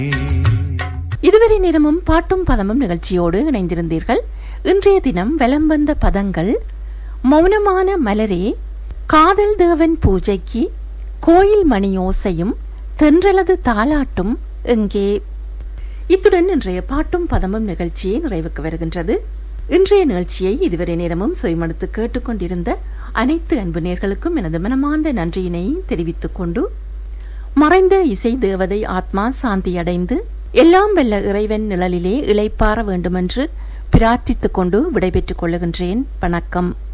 இதுவரை நேரமும் பாட்டும் பதமும் நிகழ்ச்சியோடு இணைந்திருந்தீர்கள் இன்றைய தினம் வலம் வந்த பதங்கள் மௌனமான மலரே காதல் தேவன் பூஜைக்கு கோயில் மணியோசையும் தென்றலது தாலாட்டும் எங்கே இத்துடன் இன்றைய பாட்டும் பதமும் நிகழ்ச்சியை நிறைவுக்கு வருகின்றது இன்றைய நிகழ்ச்சியை இதுவரை நேரமும் சுயமடுத்து கேட்டுக்கொண்டிருந்த அனைத்து அன்பு நேர்களுக்கும் எனது மனமார்ந்த நன்றியினை தெரிவித்துக் கொண்டு மறைந்த இசை தேவதை ஆத்மா சாந்தியடைந்து எல்லாம் வெல்ல இறைவன் நிழலிலே இளைப்பாற வேண்டுமென்று பிரார்த்தித்துக் கொண்டு விடைபெற்றுக் கொள்ளுகின்றேன் வணக்கம்